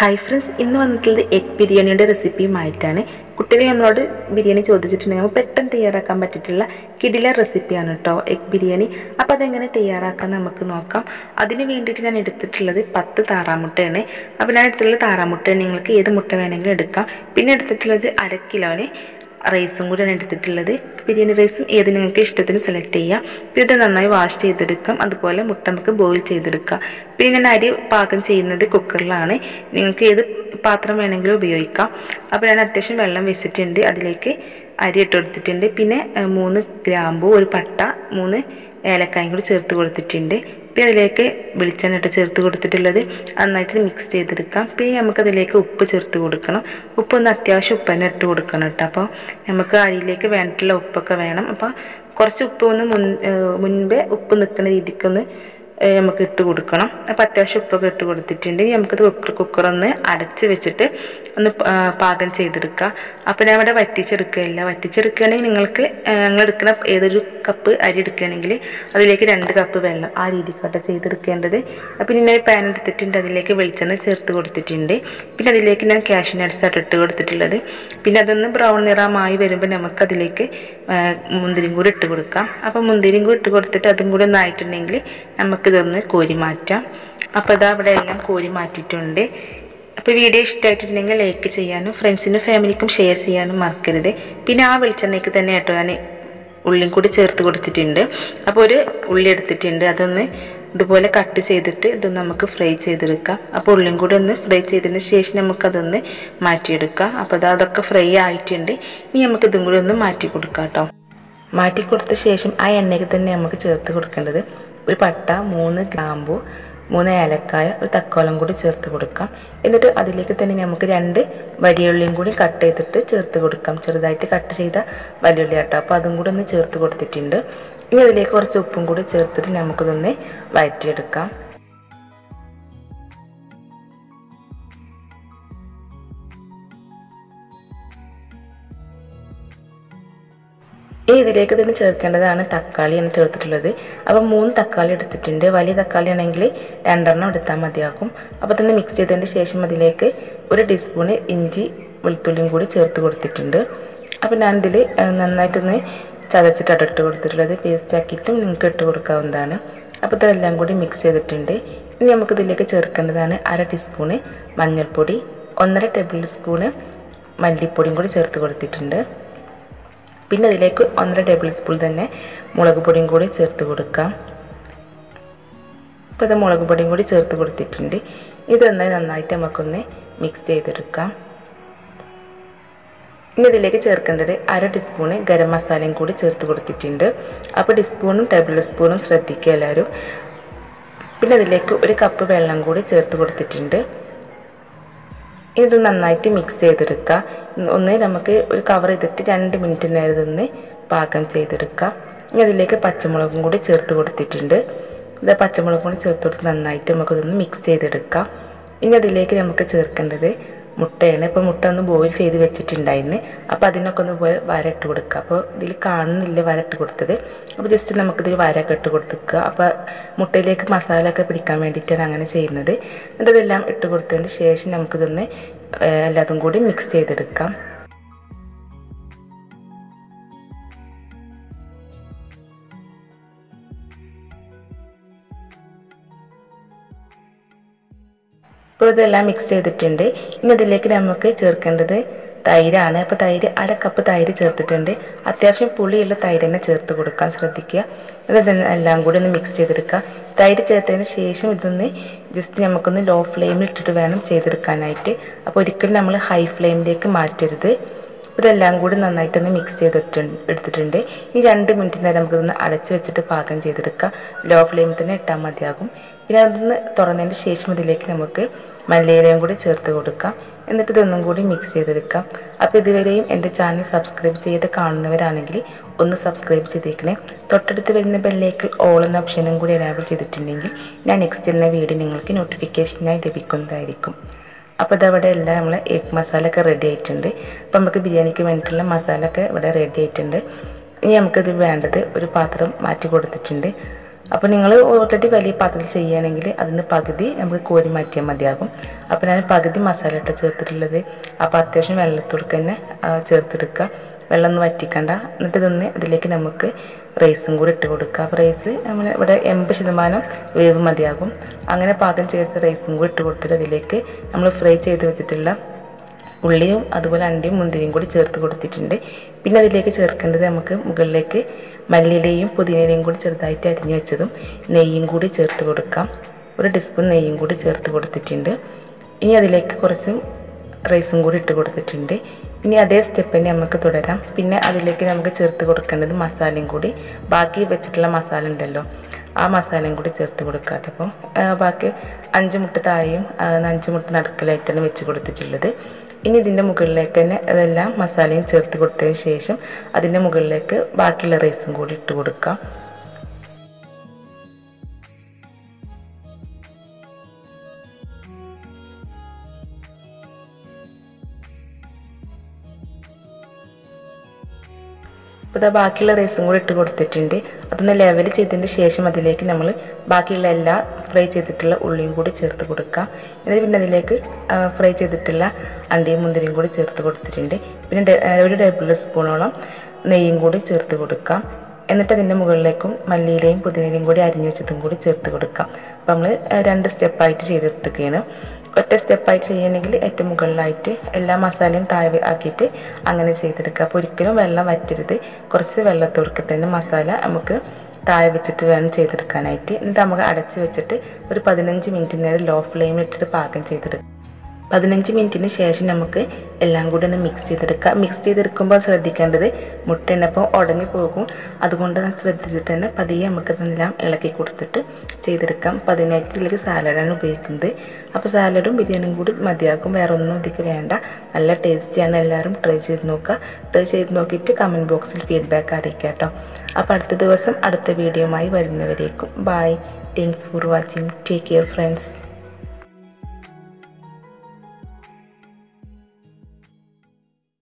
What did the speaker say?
hi friends ഇന്ന് വന്നിട്ടുള്ളത് egg ബിരിയാണിയുടെ റെസിപ്പിയുമായിട്ടാണ് കുട്ടികൾ നമ്മളോട് ബിരിയാണി ചോദിച്ചിട്ടുണ്ടെങ്കിൽ നമുക്ക് പെട്ടെന്ന് തയ്യാറാക്കാൻ പറ്റിയിട്ടുള്ള കിടില റെസിപ്പിയാണ് കേട്ടോ എഗ് ബിരിയാണി അപ്പോൾ അതെങ്ങനെ തയ്യാറാക്കാൻ നമുക്ക് നോക്കാം അതിന് വേണ്ടിയിട്ട് ഞാൻ എടുത്തിട്ടുള്ളത് പത്ത് താറാമുട്ടയാണ് അപ്പോൾ ഞാൻ എടുത്തിട്ടുള്ളത് താറാമുട്ട നിങ്ങൾക്ക് ഏത് മുട്ട വേണമെങ്കിലും എടുക്കാം പിന്നെ എടുത്തിട്ടുള്ളത് അര കിലോന് റൈസും കൂടിയാണ് എടുത്തിട്ടുള്ളത് ബിരിയാണി റൈസും ഏത് നിങ്ങൾക്ക് ഇഷ്ടത്തിന് സെലക്ട് ചെയ്യാം പിന്നെ ഇത് നന്നായി വാഷ് ചെയ്തെടുക്കാം അതുപോലെ മുട്ട നമുക്ക് ബോയിൽ ചെയ്തെടുക്കാം പിന്നെ ഞാൻ അരി പാകം ചെയ്യുന്നത് കുക്കറിലാണ് നിങ്ങൾക്ക് ഏത് പാത്രം വേണമെങ്കിലും ഉപയോഗിക്കാം അപ്പോൾ ഞാൻ അത്യാവശ്യം വെള്ളം വെച്ചിട്ടുണ്ട് അതിലേക്ക് അരി ഇട്ട് കൊടുത്തിട്ടുണ്ട് പിന്നെ ഏഹ്, മൂന്ന് ഗ്രാമ്പു ഒരു പട്ട മൂന്ന് ഏലക്കായും കൂടി ചേർത്ത് കൊടുത്തിട്ടുണ്ട് പിന്നെ അതിലേക്ക് വെളിച്ചെണ്ണ ഇട്ട് ചേർത്ത് കൊടുത്തിട്ടുള്ളത് നന്നായിട്ട് മിക്സ് ചെയ്തെടുക്കാം പിന്നെ നമുക്കതിലേക്ക് ഉപ്പ് ചേർത്ത് കൊടുക്കണം ഉപ്പ് ഒന്ന് അത്യാവശ്യം ഉപ്പ് തന്നെ ഇട്ട് കൊടുക്കണം കേട്ടോ അപ്പോൾ നമുക്ക് അരിയിലേക്ക് വേണ്ടിയിട്ടുള്ള ഉപ്പൊക്കെ വേണം അപ്പോൾ കുറച്ച് ഉപ്പ് ഒന്ന് മുൻ ഏഹ് മുൻപേ ഉപ്പ് നിൽക്കുന്ന രീതിക്കൊന്ന് ഏഹ് നമുക്ക് ഇട്ട് കൊടുക്കണം അപ്പോൾ അത്യാവശ്യം ഉപ്പൊക്കെ ഇട്ട് കൊടുത്തിട്ടുണ്ട് ഇനി നമുക്കത് കുക്കർ കുക്കറൊന്ന് അടച്ച് വെച്ചിട്ട് ഒന്ന് പ- ആ, പാകം ചെയ്തെടുക്കുക അപ്പോൾ ഞാൻ ഇവിടെ വറ്റിച്ചെടുക്കുകയില്ല വറ്റിച്ചെടുക്കുകയാണെങ്കിൽ നിങ്ങൾക്ക് ഏഹ്, നിങ്ങൾ എടുക്കുന്ന ഏതൊരു കപ്പ് അരി എടുക്കുകയാണെങ്കിൽ അതിലേക്ക് രണ്ട് കപ്പ് വെള്ളം ആ രീതിക്കാട്ടെ ചെയ്തെടുക്കേണ്ടത് അപ്പോൾ ഇനി ഞാൻ പാൻ എടുത്തിട്ടുണ്ട് അതിലേക്ക് വെളിച്ചെണ്ണ ചേർത്ത് കൊടുത്തിട്ടുണ്ട് പിന്നെ അതിലേക്ക് ഞാൻ കാഷ്യൂ നട്ട്സ് ആയിട്ട് ഇട്ട് കൊടുത്തിട്ടുള്ളത് പിന്നെ അതൊന്ന് ബ്രൗൺ നിറമായി വരുമ്പോൾ നമുക്കതിലേക്ക് ഏഹ്, മുന്തിരിയും കൂടി ഇട്ട് കൊടുക്കാം അപ്പോൾ മുന്തിരിയും കൂടി ഇട്ട് കൊടുത്തിട്ട് അതും കൂടി ഒന്ന് ആയിട്ടുണ്ടെങ്കിൽ നമുക്കിതൊന്ന് കോരി മാറ്റാം അപ്പോൾ ഇതാ ഇവിടെ എല്ലാം കോരി മാറ്റിയിട്ടുണ്ട് അപ്പോൾ വീഡിയോ ഇഷ്ടമായിട്ടുണ്ടെങ്കിൽ ലൈക്ക് ചെയ്യാനും ഫ്രണ്ട്സിനും ഫാമിലിക്കും ഷെയർ ചെയ്യാനും മറക്കരുത് പിന്നെ ആ വെളിച്ചെണ്ണയ്ക്ക് തന്നെ കേട്ടോ ഞാൻ ഉള്ളിയും കൂടി ചേർത്ത് കൊടുത്തിട്ടുണ്ട് അപ്പോൾ ഒരു ഉള്ളി എടുത്തിട്ടുണ്ട് അതൊന്ന് ഇതുപോലെ കട്ട് ചെയ്തിട്ട് ഇത് നമുക്ക് ഫ്രൈ ചെയ്തെടുക്കാം അപ്പോൾ ഉള്ളിയും കൂടി ഒന്ന് ഫ്രൈ ചെയ്തതിന് ശേഷം നമുക്കതൊന്ന് മാറ്റിയെടുക്കാം അപ്പോൾ അത് അതൊക്കെ ഫ്രൈ ആയിട്ടുണ്ട് ഇനി നമുക്ക് ഇതും കൂടി ഒന്ന് മാറ്റി കൊടുക്കാം കേട്ടോ മാറ്റി കൊടുത്ത ശേഷം ആ എണ്ണയ്ക്ക് തന്നെ നമുക്ക് ചേർത്ത് കൊടുക്കേണ്ടത് ഒരു പട്ട മൂന്ന് ഗ്രാമ്പു മൂന്ന് ഏലക്കായ ഒരു തക്കോലം കൂടി ചേർത്ത് കൊടുക്കാം എന്നിട്ട് അതിലേക്ക് തന്നെ നമുക്ക് രണ്ട് വലിയുള്ളിയും കൂടി കട്ട് ചെയ്തിട്ട് ചേർത്ത് കൊടുക്കാം ചെറുതായിട്ട് കട്ട് ചെയ്ത വലിയുള്ളി ആട്ടോ അപ്പോൾ അതും കൂടി ഒന്ന് ചേർത്ത് കൊടുത്തിട്ടുണ്ട് ഇനി അതിലേക്ക് കുറച്ച് ഉപ്പും കൂടി ചേർത്തിട്ട് നമുക്കിതൊന്ന് വഴറ്റിയെടുക്കാം ഇനി ഇതിലേക്ക് തന്നെ ചേർക്കേണ്ടതാണ് തക്കാളിയാണ് ചേർത്തിട്ടുള്ളത് അപ്പോൾ മൂന്ന് തക്കാളി എടുത്തിട്ടുണ്ട് വലിയ തക്കാളി ആണെങ്കിൽ രണ്ടെണ്ണം എടുത്താൽ മതിയാകും അപ്പോൾ തന്നെ മിക്സ് ചെയ്തതിന് ശേഷം അതിലേക്ക് ഒരു ടീസ്പൂണ് ഇഞ്ചി വെളുത്തുള്ളിയും കൂടി ചേർത്ത് കൊടുത്തിട്ടുണ്ട് അപ്പോൾ ഞാനിതിൽ നന്നായിട്ടൊന്ന് ചതച്ചിട്ടാണ് ഇട്ട് കൊടുത്തിട്ടുള്ളത് പേസ്റ്റ് ആക്കിയിട്ടും നിങ്ങൾക്ക് ഇട്ട് കൊടുക്കാവുന്നതാണ് അപ്പോൾ ഇതെല്ലാം കൂടി മിക്സ് ചെയ്തിട്ടുണ്ട് ഇനി നമുക്കിതിലേക്ക് ചേർക്കേണ്ടതാണ് അര ടീസ്പൂണ് മഞ്ഞൾപ്പൊടി ഒന്നര ടേബിൾ സ്പൂണ് മല്ലിപ്പൊടിയും കൂടി ചേർത്ത് കൊടുത്തിട്ടുണ്ട് പിന്നെ അതിലേക്ക് ഒന്നര ടേബിൾ സ്പൂൺ തന്നെ മുളക് പൊടിയും കൂടി ചേർത്ത് കൊടുക്കാം ഇപ്പോൾ ഇത് മുളക് പൊടിയും കൂടി ചേർത്ത് കൊടുത്തിട്ടുണ്ട് ഇത് നന്നായി നന്നായിട്ട് നമുക്കൊന്ന് മിക്സ് ചെയ്തെടുക്കാം ഇനി ഇതിലേക്ക് ചേർക്കേണ്ടത് അര ടീസ്പൂണ് ഗരം മസാലയും കൂടി ചേർത്ത് കൊടുത്തിട്ടുണ്ട് അപ്പോൾ ടീസ്പൂണും ടേബിൾ സ്പൂണും ശ്രദ്ധിക്കുക എല്ലാവരും പിന്നെ അതിലേക്ക് ഒരു കപ്പ് വെള്ളം കൂടി ചേർത്ത് കൊടുത്തിട്ടുണ്ട് ഇത് നന്നായിട്ട് മിക്സ് ചെയ്തെടുക്കുക ഒന്ന് നമുക്ക് ഒരു കവർ ചെയ്തിട്ട് രണ്ട് മിനിറ്റ് നേരം ഇതൊന്ന് പാകം ചെയ്തെടുക്കാം ഇനി അതിലേക്ക് പച്ചമുളകും കൂടി ചേർത്ത് കൊടുത്തിട്ടുണ്ട് ഇത് പച്ചമുളകും കൂടി ചേർത്ത് കൊടുത്ത് നന്നായിട്ട് നമുക്കിതൊന്ന് മിക്സ് ചെയ്തെടുക്കാം ഇനി അതിലേക്ക് നമുക്ക് ചേർക്കേണ്ടത് മുട്ടയാണ് ഇപ്പോൾ മുട്ട ഒന്ന് ബോയിൽ ചെയ്ത് വെച്ചിട്ടുണ്ടായിരുന്നു അപ്പോൾ അതിനൊക്കെ ഒന്ന് പോയി വരട്ട് കൊടുക്കുക അപ്പോൾ ഇതിൽ കാണുന്നില്ല വരട്ട് കൊടുത്തത് അപ്പോൾ ജസ്റ്റ് നമുക്കിതിൽ വരയൊക്കെ ഇട്ട് കൊടുക്കുക അപ്പോൾ മുട്ടയിലേക്ക് മസാല ഒക്കെ പിടിക്കാൻ വേണ്ടിയിട്ടാണ് അങ്ങനെ ചെയ്യുന്നത് എന്നിട്ട് ഇതെല്ലാം ഇട്ട് കൊടുത്തതിന് ശേഷം നമുക്കിതൊന്ന് ഏഹ്, എല്ലാതും കൂടി മിക്സ് ചെയ്തെടുക്കാം ഇപ്പോൾ ഇതെല്ലാം മിക്സ് ചെയ്തിട്ടുണ്ട് ഇനി ഇതിലേക്ക് നമുക്ക് ചേർക്കേണ്ടത് തൈരാണ് അപ്പോൾ തൈര് അര കപ്പ് തൈര് ചേർത്തിട്ടുണ്ട് അത്യാവശ്യം പുളിയുള്ള തൈര് തന്നെ ചേർത്ത് കൊടുക്കാൻ ശ്രദ്ധിക്കുക ഇത് തന്നെ എല്ലാം കൂടി ഒന്ന് മിക്സ് ചെയ്തെടുക്കുക തൈര് ചേർത്തതിന് ശേഷം ഇതൊന്ന് ജസ്റ്റ് നമുക്കൊന്ന് ലോ ഫ്ലെയിമിൽ ഇട്ടിട്ട് വേണം ചെയ്തെടുക്കാനായിട്ട് അപ്പോൾ ഒരിക്കലും നമ്മൾ ഹൈ ഫ്ലെയിമിലേക്ക് മാറ്റരുത് ഇതെല്ലാം കൂടി നന്നായിട്ടൊന്ന് മിക്സ് ചെയ്തിട്ടുണ്ട് എടുത്തിട്ടുണ്ട് ഇനി രണ്ട് മിനിറ്റ് നേരം നമുക്കിതൊന്ന് അടച്ച് വെച്ചിട്ട് പാകം ചെയ്തെടുക്കാം ലോ ഫ്ലെയിമിൽ തന്നെ ഇട്ടാൽ മതിയാകും പിന്നെ അതൊന്ന് തുറന്നതിന് ശേഷം ഇതിലേക്ക് നമുക്ക് മല്ലിയിലയും കൂടി ചേർത്ത് കൊടുക്കാം എന്നിട്ട് ഇതൊന്നും കൂടി മിക്സ് ചെയ്തെടുക്കാം അപ്പോൾ ഇതുവരെയും എൻ്റെ ചാനൽ സബ്സ്ക്രൈബ് ചെയ്ത് കാണുന്നവരാണെങ്കിൽ ഒന്ന് സബ്സ്ക്രൈബ് ചെയ്തേക്കണേ തൊട്ടടുത്ത് വരുന്ന ബെല്ലേക്കിൽ ഓൾ എന്ന ഓപ്ഷനും കൂടി എനാബിൾ ചെയ്തിട്ടുണ്ടെങ്കിൽ ഞാൻ നെക്സ്റ്റ് ചെയ്യുന്ന വീഡിയോ നിങ്ങൾക്ക് നോട്ടിഫിക്കേഷനായി ലഭിക്കുന്നതായിരിക്കും അപ്പോൾ ഇതവിടെ എല്ലാം നമ്മൾ എഗ് മസാല ഒക്കെ റെഡി ആയിട്ടുണ്ട് അപ്പോൾ നമുക്ക് ബിരിയാണിക്ക് വേണ്ടിയിട്ടുള്ള മസാല ഒക്കെ ഇവിടെ റെഡി ആയിട്ടുണ്ട് ഇനി നമുക്കിത് വേണ്ടത് ഒരു പാത്രം മാറ്റി കൊടുത്തിട്ടുണ്ട് അപ്പോൾ നിങ്ങൾ ഓൾറെഡി വലിയ പാത്രത്തിൽ ചെയ്യുകയാണെങ്കിൽ അതിന് പകുതി നമുക്ക് കോരി മാറ്റിയാൽ മതിയാകും അപ്പോൾ ഞാൻ പകുതി മസാല ഇട്ട് ചേർത്തിട്ടുള്ളത് അപ്പോൾ അത്യാവശ്യം വെള്ളത്തോടുക്ക് തന്നെ ആ, ചേർത്തെടുക്കുക വെള്ളം ഒന്ന് വറ്റിക്കണ്ട എന്നിട്ട് നിന്ന് അതിലേക്ക് നമുക്ക് റൈസും കൂടി ഇട്ട് കൊടുക്കുക അപ്പോൾ റൈസ് നമ്മൾ ഇവിടെ എൺപത് ശതമാനം വേവ് മതിയാകും അങ്ങനെ പാകം ചെയ്ത റൈസും കൂടി ഇട്ട് കൊടുത്തിട്ട് അതിലേക്ക് നമ്മൾ ഫ്രൈ ചെയ്ത് വെച്ചിട്ടുള്ള ഉള്ളിയും അതുപോലെ അണ്ടിയും മുന്തിരിയും കൂടി ചേർത്ത് കൊടുത്തിട്ടുണ്ട് പിന്നെ അതിലേക്ക് ചേർക്കേണ്ടത് നമുക്ക് മുകളിലേക്ക് മല്ലിയിലയും പുതിനയിലയും കൂടി ചെറുതായിട്ട് അരിഞ്ഞു വെച്ചതും നെയ്യും കൂടി ചേർത്ത് കൊടുക്കാം ഒരു ടീസ്പൂൺ നെയ്യും കൂടി ചേർത്ത് കൊടുത്തിട്ടുണ്ട് ഇനി അതിലേക്ക് കുറച്ച് റൈസും കൂടി ഇട്ട് കൊടുത്തിട്ടുണ്ട് ഇനി അതേ സ്റ്റെപ്പ് തന്നെ നമുക്ക് തുടരാം പിന്നെ അതിലേക്ക് നമുക്ക് ചേർത്ത് കൊടുക്കേണ്ടത് മസാലയും കൂടി ബാക്കി വെച്ചിട്ടുള്ള മസാല ഉണ്ടല്ലോ ആ മസാലയും കൂടി ചേർത്ത് കൊടുക്കാം കേട്ടോ അപ്പം ആ, ബാക്കി അഞ്ച് മുട്ട താഴെയും ആ, അഞ്ച് മുട്ട നടുക്കലായിട്ടാണ് വെച്ച് കൊടുത്തിട്ടുള്ളത് ഇനി ഇതിൻ്റെ മുകളിലേക്ക് തന്നെ അതെല്ലാം മസാലയും ചേർത്ത് കൊടുത്തതിന് ശേഷം അതിൻ്റെ മുകളിലേക്ക് ബാക്കിയുള്ള റൈസും കൂടി ഇട്ട് കൊടുക്കാം അപ്പോൾ ഇതാ ബാക്കിയുള്ള റൈസും കൂടി ഇട്ട് കൊടുത്തിട്ടുണ്ട് അതൊന്ന് ലെവൽ ചെയ്തതിന് ശേഷം അതിലേക്ക് നമ്മൾ ബാക്കിയുള്ള എല്ലാ ഫ്രൈ ചെയ്തിട്ടുള്ള ഉള്ളിയും കൂടി ചേർത്ത് കൊടുക്കാം എന്നിട്ട് പിന്നെ അതിലേക്ക് ആ, ഫ്രൈ ചെയ്തിട്ടുള്ള അണ്ടിയും മുന്തിരിയും കൂടി ചേർത്ത് കൊടുത്തിട്ടുണ്ട് പിന്നെ ഡെ- ആ, ഒരു ടേബിൾ സ്പൂണോളം നെയ്യും കൂടി ചേർത്ത് കൊടുക്കാം എന്നിട്ട് അതിൻ്റെ മുകളിലേക്കും മല്ലിയിലയും പുതിനയിലയും കൂടി അരിഞ്ഞു വെച്ചതും കൂടി ചേർത്ത് കൊടുക്കാം അപ്പോൾ നമ്മൾ രണ്ട് സ്റ്റെപ്പായിട്ട് ചെയ്തെടുക്കുകയാണ് ഒറ്റ സ്റ്റെപ്പായിട്ട് ചെയ്യണമെങ്കിൽ ഏറ്റവും മുകളിലായിട്ട് എല്ലാ മസാലയും താഴെ ആക്കിയിട്ട് അങ്ങനെ ചെയ്തെടുക്കുക അപ്പോൾ ഒരിക്കലും വെള്ളം വറ്റരുത് കുറച്ച് വെള്ളത്തോടുക്ക് തന്നെ മസാല നമുക്ക് താഴെ വെച്ചിട്ട് വേണം ചെയ്തെടുക്കാനായിട്ട് എന്നിട്ട് നമുക്ക് അടച്ച് വെച്ചിട്ട് ഒരു പതിനഞ്ച് മിനിറ്റ് നേരം ലോ ഫ്ലെയിമിൽ ഇട്ടിട്ട് പാകം ചെയ്തെടുക്കുക പതിനഞ്ച് മിനിറ്റിന് ശേഷം നമുക്ക് എല്ലാം കൂടി ഒന്ന് മിക്സ് ചെയ്തെടുക്കാം മിക്സ് ചെയ്തെടുക്കുമ്പോൾ ശ്രദ്ധിക്കേണ്ടത് മുട്ടയുണ്ടപ്പോൾ ഉടഞ്ഞു പോകും അതുകൊണ്ട് ഞാൻ ശ്രദ്ധിച്ചിട്ട് തന്നെ പതിയെ നമുക്കതെല്ലാം ഇളക്കി കൊടുത്തിട്ട് ചെയ്തെടുക്കാം അപ്പോൾ അതിനായിട്ട് ഇതിലേക്ക് സാലഡാണ് ഉപയോഗിക്കുന്നത് അപ്പോൾ സാലഡും ബിരിയാണിയും കൂടി മതിയാകും വേറെ ഒന്നും ഇതിലേക്ക് വേണ്ട നല്ല ടേസ്റ്റിയാണ് എല്ലാവരും ട്രൈ ചെയ്ത് നോക്കുക ട്രൈ ചെയ്ത് നോക്കിയിട്ട് കമൻറ്റ് ബോക്സിൽ ഫീഡ്ബാക്ക് അറിയിക്കാം കേട്ടോ അപ്പോൾ അടുത്ത ദിവസം അടുത്ത വീഡിയോയുമായി വരുന്നവരേക്കും bye thanks for watching take care friends